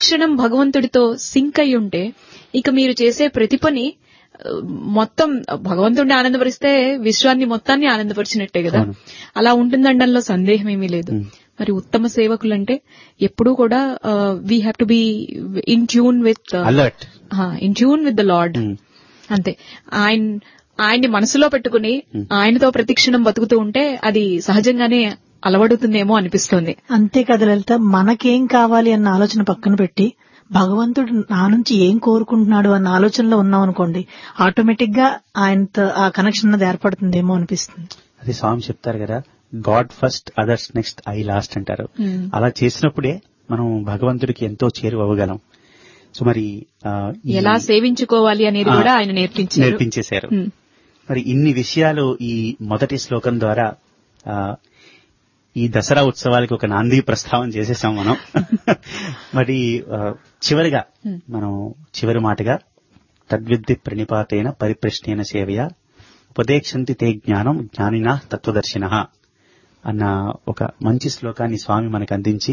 ప్రతిక్షణం భగవంతుడితో సింక్ అయి ఉంటే ఇక మీరు చేసే ప్రతి పని ఆ, మొత్తం భగవంతుడిని ఆనందపరిస్తే విశ్వాన్ని మొత్తాన్ని ఆనందపరిచినట్టే కదా అవును. అలా ఉంటుందనడంలో సందేహం ఏమీ లేదు Hmm. మరి ఉత్తమ సేవకులంటే ఎప్పుడూ కూడా we have to be in tune with alert in tune with the lord అంతే ఆయన ఆయన్ని మనసులో పెట్టుకుని ఆయనతో ప్రతిక్షణం బతుకుతూ ఉంటే అది సహజంగానే అలవడుతుందేమో అనిపిస్తుంది అంతే కదా లలిత మనకేం కావాలి అన్న ఆలోచన పక్కన పెట్టి భగవంతుడు నా నుంచి ఏం కోరుకుంటున్నాడు అన్న ఆలోచనలో ఉన్నాం అనుకోండి ఆటోమేటిక్ గా ఆయనతో ఆ కనెక్షన్ అన్నది ఏర్పడుతుందేమో అనిపిస్తుంది అది స్వామి చెప్తారు కదా God first others next I last అంటారు Hmm. అలా చేసినప్పుడే మనం భగవంతుడికి ఎంతో చేరువవ్వగలం సో మరి ఆ, ఈ- ఎలా సేవించుకోవాలి అనేది ఆ, కూడా ఆయన నేర్పించారు నేర్పించేశారు Hmm. మరి ఇన్ని విషయాలు ఈ మొదటి శ్లోకం ద్వారా ఆ, ఈ దసరా ఉత్సవాలకి ఒక నాంది ప్రస్తావన చేసేసాం మనం మరి ఆ, చివరిగా మనం చివరి మాటగా తద్విద్ది ప్రణిపాతైన పరిప్రశ్నైన సేవయ ఉపదేక్షంతి తే జ్ఞానం జ్ఞానినా తత్వదర్శిన అన్న ఒక మంచి శ్లోకాన్ని స్వామి మనకు అందించి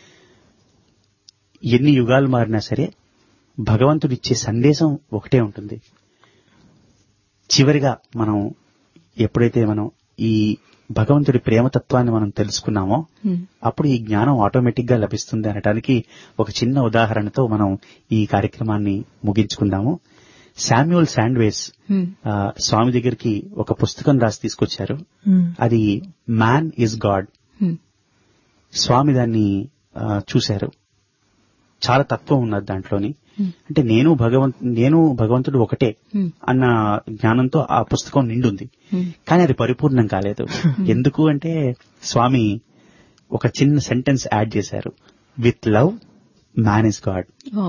ఎన్ని యుగాలు మారినా సరే భగవంతుడు ఇచ్చే సందేశం ఒకటే ఉంటుంది చివరిగా మనం ఎప్పుడైతే మనం ఈ భగవంతుడి ప్రేమతత్వాన్ని మనం తెలుసుకున్నామో Hmm. అప్పుడు ఈ జ్ఞానం ఆటోమేటిక్ గా లభిస్తుంది అనడానికి ఒక చిన్న ఉదాహరణతో మనం ఈ కార్యక్రమాన్ని ముగించుకుందాము శామ్యూల్ శాండ్వేస్ Hmm. ఆ, స్వామి దగ్గరికి ఒక పుస్తకం రాసి తీసుకొచ్చారు ఉమ్. అది man is God Hmm. Swami దాన్ని ఆ, చూశారు చాలా తత్వం ఉన్నది దాంట్లోని Hmm. అంటే నేను భగవంత్ నేను భగవంతుడు ఒకటే Hmm. అన్న జ్ఞానంతో ఆ పుస్తకం నిండుంది Hmm. కానీ అది పరిపూర్ణం కాలేదు ఎందుకు అంటే స్వామి ఒక చిన్న సెంటెన్స్ యాడ్ చేశారు with love man is God Oh.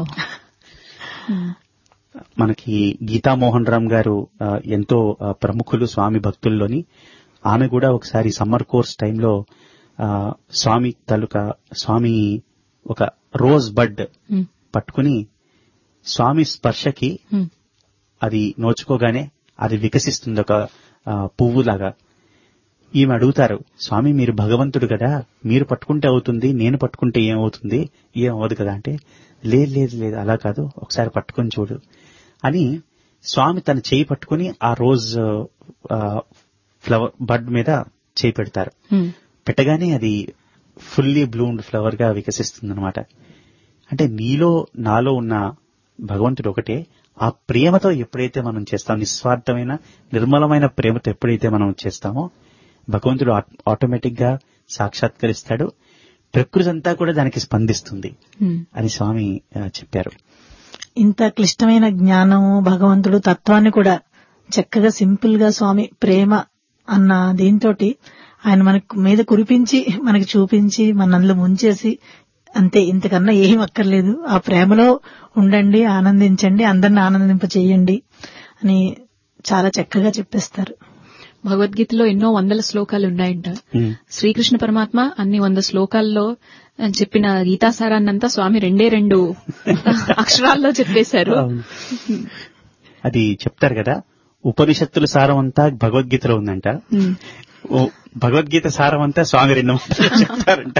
మనకి గీతా మోహన్ రామ్ గారు ఆ, ఎంతో ఆ, ప్రముఖులు స్వామి భక్తుల్లోని ఆమె కూడా ఒకసారి సమ్మర్ కోర్స్ టైంలో ఆ, స్వామి తాలూకా స్వామి ఒక రోజ్ బడ్ Hmm. పట్టుకుని స్వామి స్పర్శకి Hmm. అది నోచుకోగానే అది వికసిస్తుంది ఒక ఆ, పువ్వులాగా ఈమె అడుగుతారు స్వామి మీరు భగవంతుడు కదా మీరు పట్టుకుంటే అవుతుంది నేను పట్టుకుంటే ఏమవుతుంది ఏం అవ్వదు కదా అంటే లేదు లేదు లేదు అలా కాదు ఒకసారి పట్టుకొని చూడు అని స్వామి తన చేయి పట్టుకుని ఆ రోజ్ ఆ, ఫ్లవర్ బడ్ మీద చేయి పెడతారు Hmm. పెట్టగానే అది ఫుల్లీ బ్లూమ్డ్ ఫ్లవర్ గా వికసిస్తుంది అనమాట అంటే నీలో నాలో ఉన్న భగవంతుడు ఒకటే ఆ ప్రేమతో ఎప్పుడైతే మనం చేస్తాం నిస్వార్థమైన నిర్మలమైన ప్రేమతో ఎప్పుడైతే మనం చేస్తామో భగవంతుడు ఆటోమేటిక్ గా సాక్షాత్కరిస్తాడు ప్రకృతి అంతా కూడా దానికి స్పందిస్తుంది Hmm. అని స్వామి ఆ, చెప్పారు ఇంత క్లిష్టమైన జ్ఞానము భగవంతుడు తత్వాన్ని కూడా చక్కగా సింపుల్ గా స్వామి ప్రేమ అన్న దీంతో ఆయన మనకు మీద కురిపించి మనకి చూపించి మన అందులో ముంచేసి అంతే ఇంతకన్నా ఏం అక్కర్లేదు ఆ ప్రేమలో ఉండండి ఆనందించండి అందరిని ఆనందింప చేయండి అని చాలా చక్కగా చెప్పేస్తారు భగవద్గీతలో ఎన్నో వందల శ్లోకాలు ఉన్నాయంట ఉమ్. శ్రీకృష్ణ పరమాత్మ అన్ని వంద శ్లోకాల్లో చెప్పిన గీతాసారాన్నంతా స్వామి రెండే రెండు అక్షరాల్లో చెప్పేశారు అవును. అది చెప్తారు కదా ఉపనిషత్తుల సారం అంతా భగవద్గీతలో ఉందంట ఉమ్. ఓ భగవద్గీత సారం అంతా స్వామి రెండు మాటలు చెప్తారంట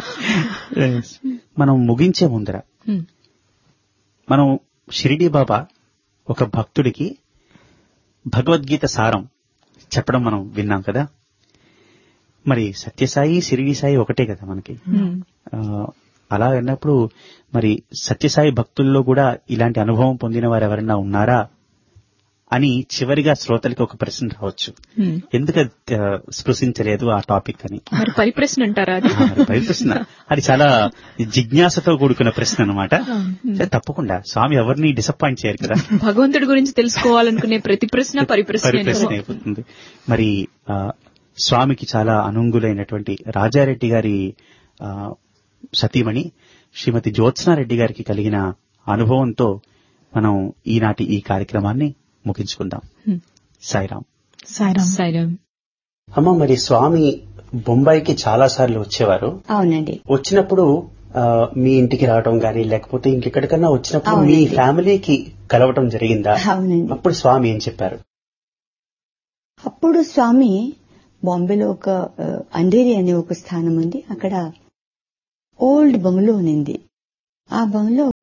మనం ముగించే ముందర ఉమ్. మనం షిరిడి బాబా ఒక భక్తుడికి భగవద్గీత సారం చెప్పడం మనం విన్నాం కదా మరి సత్యసాయి షిరిడి సాయి ఒకటే కదా మనకి ఉమ్. ఆ, అలా అన్నప్పుడు మరి సత్యసాయి భక్తుల్లో కూడా ఇలాంటి అనుభవం పొందిన వారు ఎవరైనా ఉన్నారా అని చివరిగా శ్రోతలకి ఒక ప్రశ్న రావచ్చు ఉమ్. ఎందుకు అది, ఆ, స్పృశించలేదు ఆ టాపిక్ అని మరి పరిప్రశ్న అంటారా అది ఆ, మరి పై ప్రశ్న అది చాలా జిజ్ఞాసతో కూడుకున్న ప్రశ్న అనమాట తప్పకుండా స్వామి ఎవరిని డిసప్పాయింట్ చేయరు కదా భగవంతుడి గురించి తెలుసుకోవాలనుకునే ప్రతి ప్రశ్న పరిప్రశ్న పరిప్రశ్న అయిపోతుంది మరి ఆ, స్వామికి చాలా అనుంగులైనటువంటి రాజారెడ్డి గారి ఆ, సతీమణి శ్రీమతి జ్యోత్స్నారెడ్డి గారికి కలిగిన అనుభవంతో మనం ఈనాటి ఈ కార్యక్రమాన్ని ముగించుకుందాం Hmm. సాయిరాం సాయిరామ్ సైలం అమ్మ మరి స్వామి బొంబాయికి చాలా సార్లు వచ్చేవారు అవునండి వచ్చినప్పుడు ఆ, మీ ఇంటికి రావడం గానీ లేకపోతే ఇంకెక్కడికన్నా వచ్చినప్పుడు మీ అవునండి. ఫ్యామిలీకి కలవటం జరిగిందా అవునండి అప్పుడు స్వామి ఏం చెప్పారు అప్పుడు స్వామి బాంబేలో ఒక ఆ, అంధేరి అనే ఒక స్థానం ఉంది అక్కడ ఓల్డ్ బంగ్లో ఉంది ఆ బంగ్లో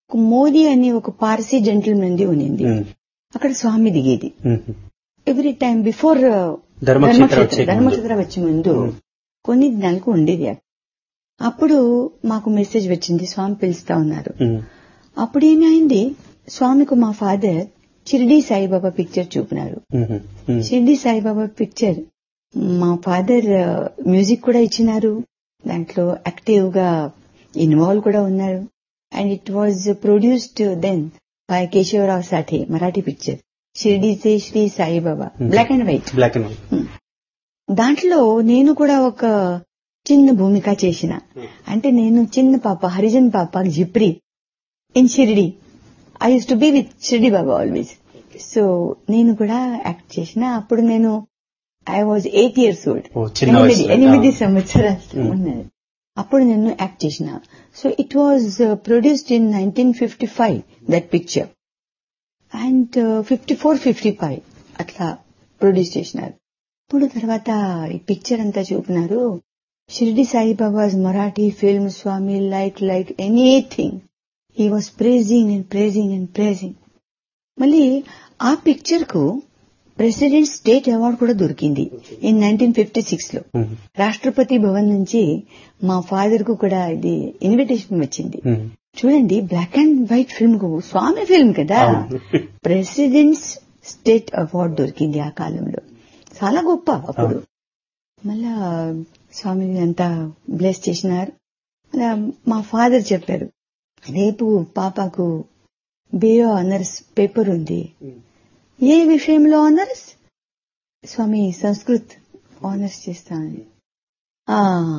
ఒక మోదీ అని ఒక పార్సీ జెంటిల్మెన్ ది ఉన్నింది ఉమ్, అక్కడ స్వామి దిగేది ఉమ్, ఎవ్రీ టైం బిఫోర్ ధర్మక్షేత్ర వచ్చే ముందు. ధర్మక్షేత్ర వచ్చే ముందు కొన్ని నెలలకు ఉండేది అక్కడ. అప్పుడు మాకు మెసేజ్ వచ్చింది స్వామి పిలుస్తా ఉన్నారు ఉమ్, అప్పుడు ఏమి అయింది స్వామికి మా ఫాదర్ షిరిడి సాయిబాబా పిక్చర్ చూపినారు ఉమ్, ఉమ్, షిరిడి సాయిబాబా పిక్చర్ మా ఫాదర్ మ్యూజిక్ కూడా ఇచ్చినారు దాంట్లో యాక్టివ్ గా ఇన్వాల్వ్ కూడా ఉన్నారు and it was produced then by Keshavrao Sathe Marathi picture Shirdi సే Shri Saibaba black and white black and white దాంట్లో నేను కూడా ఒక చిన్న భూమిక చేసిన అంటే నేను చిన్న పాప హరిజన్ పాప జిప్రి in Shirdi I use to be with Shirdi Baba always so నేను కూడా యాక్ట్ చేసిన అప్పుడు నేను I was eight years old oh, చిన్న ఎనిమిది వయసులో. ఎనిమిది ఆ. సంవత్సరాలు ఉన్నది అప్పుడు నేను యాక్ట్ చేసిన so it was produced in nineteen fifty five that picture and fifty four fifty five అట్లా ప్రొడ్యూస్ చేసినారు ఇప్పుడు తర్వాత ఈ పిక్చర్ అంతా చూపినారు Shirdi Saibaba's Marathi film Swami like like anything he was praising and praising and praising మళ్ళీ ఆ పిక్చర్ కు ప్రెసిడెంట్ స్టేట్ అవార్డు కూడా దొరికింది ఇన్ నైన్టీన్ ఫిఫ్టీ సిక్స్ లో ఉమ్, రాష్ట్రపతి భవన్ నుంచి మా ఫాదర్ కు కూడా ఇది ఇన్విటేషన్ వచ్చింది ఉమ్, చూడండి బ్లాక్ అండ్ వైట్ ఫిల్మ్ కు స్వామి ఫిల్మ్ కదా అవును. ప్రెసిడెంట్స్ స్టేట్ అవార్డు దొరికింది ఆ కాలంలో చాలా గొప్ప అప్పుడు మళ్ళా స్వామి అంతా బ్లెస్ చేసినారు మళ్ళా మా ఫాదర్ చెప్పారు రేపు పాపకు బిఏ ఆనర్స్ పేపర్ ఉంది ఏ విషయంలో ఆనర్స్ స్వామి సంస్కృత్ ఆనర్స్ చేస్తానని ఆ,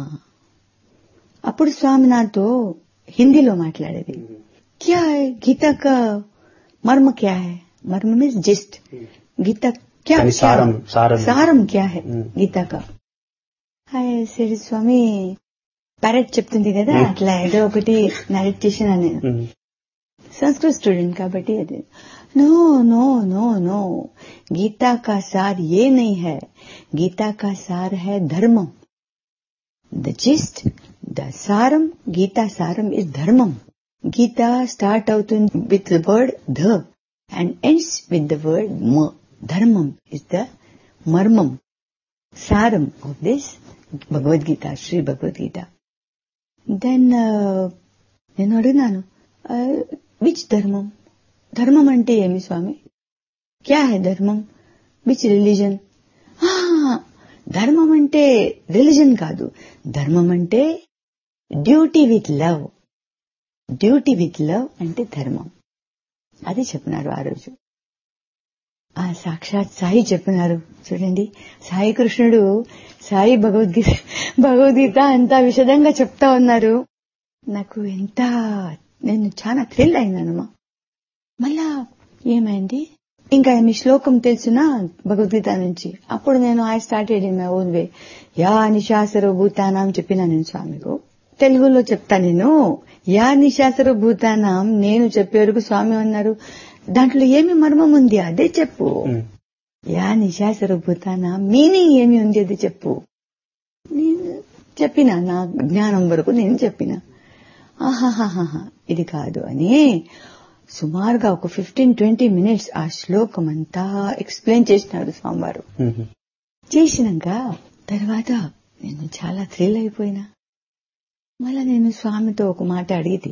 అప్పుడు స్వామి నాతో హిందీలో మాట్లాడేది క్యా హై గీతా కా మర్మ క్యా హై మర్మ మీన్స్ జస్ట్ గీత క్యా దాని సారం సారం సారం క్యా హై Hmm. గీతా కా హాయ్ సరే స్వామి ప్యారెట్ చెప్తుంది కదా Hmm. అట్లా ఏదో ఒకటి నరేట్ చేసిన నేను ఉమ్, संस्कृत स्टूडेंट కాబట్టి అది no no no no Gita का सार ये नहीं है गीता का सार है धर्म द जिस्ट द సారం గీతా సారం ఇస్ ధర్మం గీత స్టార్ట్ అవుతుంది విత్ ద వర్డ్ ధ and ends with the word మ ధర్మం ఇస్ ద మర్మం సారం of this Bhagavad Gita Shri Bhagavad Gita then నేను అడిగినాను విచ్ ధర్మం ధర్మం అంటే ఏమి స్వామి క్యా హై ధర్మం విచ్ రిలీజన్ ధర్మం అంటే రిలీజన్ కాదు ధర్మం అంటే duty with love duty with love అంటే ధర్మం అది చెప్పినారు ఆ రోజు ఆ సాక్షాత్ సాయి చెప్పినారు చూడండి సాయి కృష్ణుడు సాయి భగవద్గీత భగవద్గీత అంతా విషదంగా చెప్తా ఉన్నారు నాకు ఎంత నేను చాలా థ్రిల్ అయినానమ్మా మళ్ళా ఏమైంది ఇంకా మీ శ్లోకం తెలిసిన భగవద్గీత నుంచి అప్పుడు నేను I started in my own way యా నిశాసర భూతానాం చెప్పిన నేను స్వామికు తెలుగులో చెప్తా నేను యా నిశాసర భూతానాం నేను చెప్పే వరకు స్వామి అన్నారు దాంట్లో ఏమి మర్మం ఉంది అదే చెప్పు ఉమ్, యా నిశాసర భూతానాం మీనింగ్ ఏమి ఉంది అది చెప్పు నేను చెప్పిన నా జ్ఞానం వరకు నేను చెప్పిన ఆహాహాహా ఇది కాదు అని సుమారుగా ఒక ఫిఫ్టీన్ ట్వంటీ మినిట్స్ ఆ శ్లోకం అంతా ఎక్స్ప్లెయిన్ చేసినాడు స్వామివారు ఉమ్, చేసినాక తర్వాత నేను చాలా థ్రిల్ అయిపోయినా మళ్ళా నేను స్వామితో ఒక మాట అడిగితే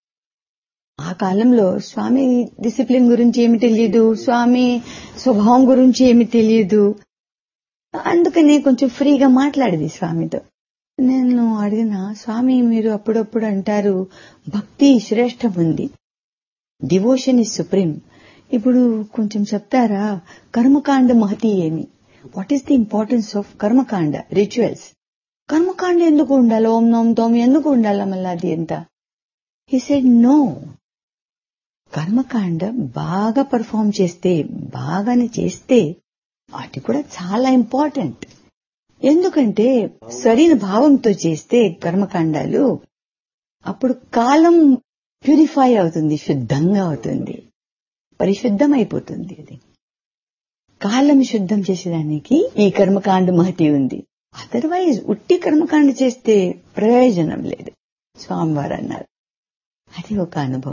ఆ కాలంలో స్వామి డిసిప్లిన్ గురించి ఏమి తెలియదు స్వామి స్వభావం గురించి ఏమి తెలియదు అందుకని కొంచెం ఫ్రీగా మాట్లాడేది స్వామితో నేను అడిగిన స్వామి మీరు అప్పుడప్పుడు అంటారు భక్తి శ్రేష్టం ఉంది డివోషన్ ఇస్ సుప్రీం ఇప్పుడు కొంచెం చెప్తారా కర్మకాండ మహతి ఏమి what is the importance of కర్మకాండ రిచువల్స్ కర్మకాండ ఎందుకు ఉండాలి ఓం నోం తోం ఎందుకు ఉండాలి మళ్ళీ అది ఎంత హీ సెడ్ నో కర్మకాండ బాగా పర్ఫామ్ చేస్తే బాగానే చేస్తే వాటి కూడా చాలా ఇంపార్టెంట్ ఎందుకంటే సరైన భావంతో చేస్తే కర్మకాండాలు అప్పుడు కాలం ప్యూరిఫై అవుతుంది శుద్ధంగా అవుతుంది పరిశుద్ధం అయిపోతుంది అది కాలం శుద్ధం చేసేదానికి ఈ కర్మకాండ మహతి ఉంది అదర్వైజ్ ఉట్టి కర్మకాండ చేస్తే ప్రయోజనం లేదు స్వామివారు అన్నారు అది ఒక అనుభవం